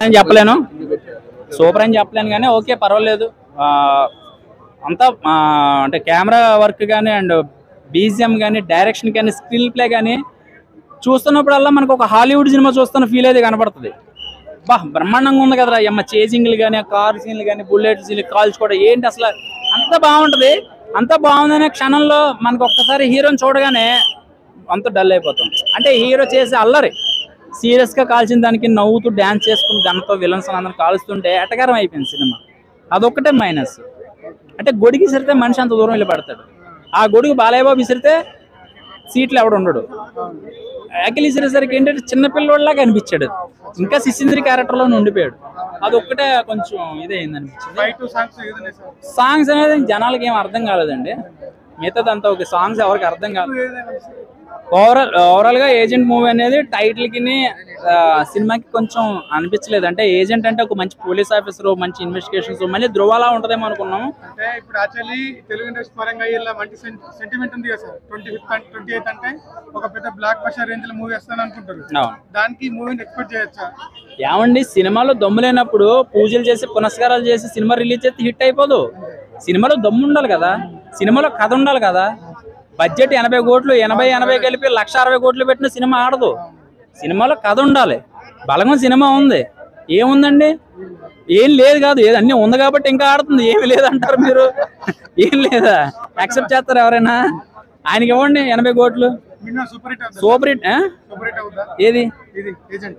అని చెప్పలేను సూపర్ అని చెప్పలేను కానీ ఓకే పర్వాలేదు ఆ, అంతా ఆ, అంటే కెమెరా వర్క్ కానీ అండ్ బీజిఎం కానీ డైరెక్షన్ కానీ స్క్రీన్ ప్లే కానీ చూస్తున్నప్పుడల్లా మనకు ఒక హాలీవుడ్ సినిమా చూస్తున్న ఫీల్ అయితే కనపడుతుంది బా బ్రహ్మాండంగా ఉంది కదరా అమ్మ చేజింగ్లు కానీ కార్ సీన్లు కానీ బుల్లెట్ సీన్లు కాల్చుకోవడం ఏంటి అసలు అంత బాగుంటది అంత బాగుందనే క్షణంలో మనకు ఒక్కసారి హీరోని చూడగానే అంత డల్ అయిపోతాం అంటే హీరో చేసే అల్లరి సీరియస్ గా కాల్చిన దానికి నవ్వుతూ డాన్స్ చేసుకుని దానితో విలన్స్ అందరం కాలుస్తుంటే ఎటకారం అయిపోయింది సినిమా అదొక్కటే మైనస్ అంటే గొడిగి విసిరితే మనిషి అంత దూరం వెళ్ళి పడతాడు ఆ గొడుగు బాలయ్యబాబు విసిరితే సీట్లు ఎవడు ఉండడు యాకిల్ విసిరేసరికి ఏంటంటే చిన్న పిల్లోడిలాగా అనిపించాడు ఇంకా శిశింద్రి క్యారెక్టర్ లో ఉండిపోయాడు అది ఒక్కటే కొంచెం ఇదైంది అనిపించింది ఫైవ్ సాంగ్స్ ఏదైనా సార్ సాంగ్స్ అనేది జనాలకి ఏం అర్థం కాలేదండి మిగతాదంతా ఒక సాంగ్స్ ఎవరికి అర్థం కాలేదు ఏదైనా సార్ ఓవరాల్ ఓవరాల్ గా ఏజెంట్ మూవీ అనేది టైటిల్ కి ఆ, సినిమాకి కొంచెం అనిపించలేదు అంటే ఏజెంట్ అంటే ఒక మంచి పోలీస్ ఆఫీసర్ మంచి ఇన్వెస్టిగేషన్స్ మళ్ళీ ధృవాలా ఉంటదేమో అనుకున్నాం అంటే ఇప్పుడు యాక్చువల్లీ తెలుగు ఇండస్ట్రీ పరంగా ఇలా మంచి సెంటిమెంట్ ఉంది కదా sir twenty fifth twenty eighth అంటే ఒక పెద్ద బ్లాక్ బస్టర్ రేంజ్ లో మూవీ వస్తాను అనుకుంటారు అవును దానికి మూవీని ఎక్స్పెక్ట్ చేయొచ్చా ఏమండి సినిమాలో దమ్ము లేనప్పుడు పూజలు చేసి పునస్కారాలు చేసి సినిమా రిలీజ్ చేస్తే హిట్ అయిపోదు సినిమాలో దమ్ము ఉండాలి కదా సినిమాలో కథ ఉండాలి కదా బడ్జెట్ ఎనభై కోట్లు ఎనభై ఎనభై కలిపి లక్ష అరవై కోట్లు పెట్టిన సినిమా ఆడదు సినిమాలో కథ ఉండాలి బలగం సినిమా ఉంది ఏముందండి ఏం లేదు కాదు ఏది అన్నీ ఉంది కాబట్టి ఇంకా ఆడుతుంది ఏమి లేదంటారు మీరు ఏం లేదా యాక్సెప్ట్ చేస్తారు ఎవరైనా ఆయనకి ఇవ్వండి ఎనభై కోట్లు మినిమం సూపర్ హిట్ అవుతుంది సూపర్ హిట్ ఆ? సూపర్ హిట్ అవుతుందా ఏది ఇది ఏజెంట్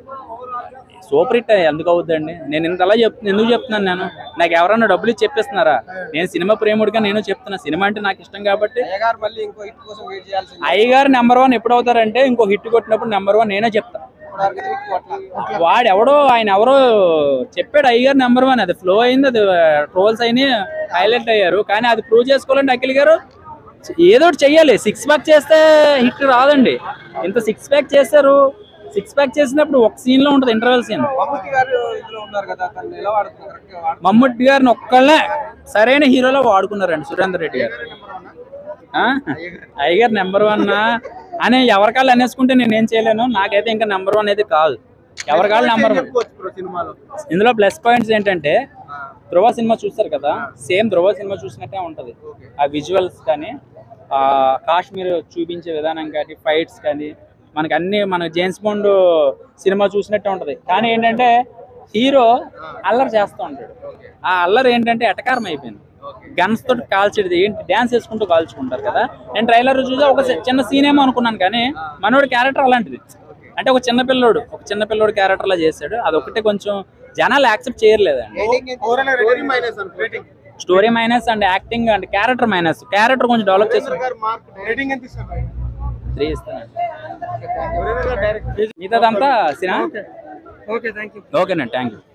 సూపర్ హిట్ ఎందుకు అవుద్దండి నేను ఇంతలా చెప్తున్నా ఎందుకు చెప్తున్నాను నేను నాకు ఎవరన్నా డబ్బులు ఇచ్చి చెప్పిస్తున్నారా నేను సినిమా ప్రేముడిగా నేను చెప్తున్నా సినిమా అంటే నాకు ఇష్టం కాబట్టి అయ్యగారు మళ్ళీ ఇంకో హిట్ కోసం వెయిట్ చేయాల్సింది అయ్యగారు నెంబర్ వన్ ఎప్పుడు అవుతారంటే ఇంకో హిట్ కొట్టినప్పుడు నెంబర్ వన్ నేనే చెప్తా ఇప్పటివరకు హిట్ కొట్ల వాడు ఎవడో ఆయన ఎవరో చెప్పాడు అయ్యగారు నెంబర్ వన్ అది ఫ్లో అయింది అది ట్రోల్స్ అయినాయి హైలైట్ అయ్యారు కానీ అది ప్రూవ్ చేసుకోవాలంటే అఖిల్ గారు ఏదో ఒకటి చెయ్యాలి సిక్స్ ప్యాక్ చేస్తే హిట్ రాదండి ఇంత సిక్స్ ప్యాక్ చేశారు సిక్స్ ప్యాక్ చేసినప్పుడు ఒక సీన్ లో ఉంటుంది ఇంటర్వెల్ సీన్ మమ్మూటి గారు ఇందులో ఉన్నారు కదా తను ఎలా వాడుతున్నారు కరెక్ట్గా వాడుతున్నారు మమ్ముట్టి గారిని ఒక్కళ్ళే సరైన హీరోలో వాడుకున్నారండి సురేందర్ రెడ్డి గారు ఆ? అయ్యగారు నెంబర్ వన్ అని ఎవరికాళ్ళు అనేసుకుంటే నేను ఏం చేయలేను నాకైతే ఇంకా నెంబర్ వన్ అయితే కాదు ఎవరికాళ్ళు నెంబర్ వన్ చెప్పుకోవచ్చు బ్రో సినిమాలో ఇందులో ప్లస్ పాయింట్స్ ఏంటంటే ధ్రువ సినిమా చూస్తారు కదా సేమ్ ధ్రువ సినిమా చూసినట్టే ఉంటది ఆ విజువల్స్ కానీ ఆ కాశ్మీర్ చూపించే విధానం కానీ ఫైట్స్ కానీ మనకి అన్ని మన జేమ్స్ బాండ్ సినిమా చూసినట్టే ఉంటది కానీ ఏంటంటే హీరో అల్లరి చేస్తూ ఉంటాడు ఆ అల్లరి ఏంటంటే ఎటకారం అయిపోయింది గన్స్ తోటి కాల్చేది ఏంటి డాన్స్ వేసుకుంటూ కాల్చుకుంటారు కదా నేను ట్రైలర్ చూసి ఒక చి- చిన్న సీన్ ఏమో అనుకున్నాను కానీ మనోడి క్యారెక్టర్ అలాంటిది అంటే ఒక చిన్న పిల్లోడు ఒక చిన్న పిల్లోడు క్యారెక్టర్ లా చేశాడు అదొకటే కొంచెం జనాలు యాక్సెప్ట్ చేయలేదండి overall rating minus rating story minus and acting and character minus character కొంచెం డెవలప్ చేసి రేటింగ్ ఎంత ఇస్తారు త్రీ ఇస్తాను మిగతాదంతా సినిమా ఓకే థ్యాంక్ యూ ఓకేనండి థ్యాంక్ యూ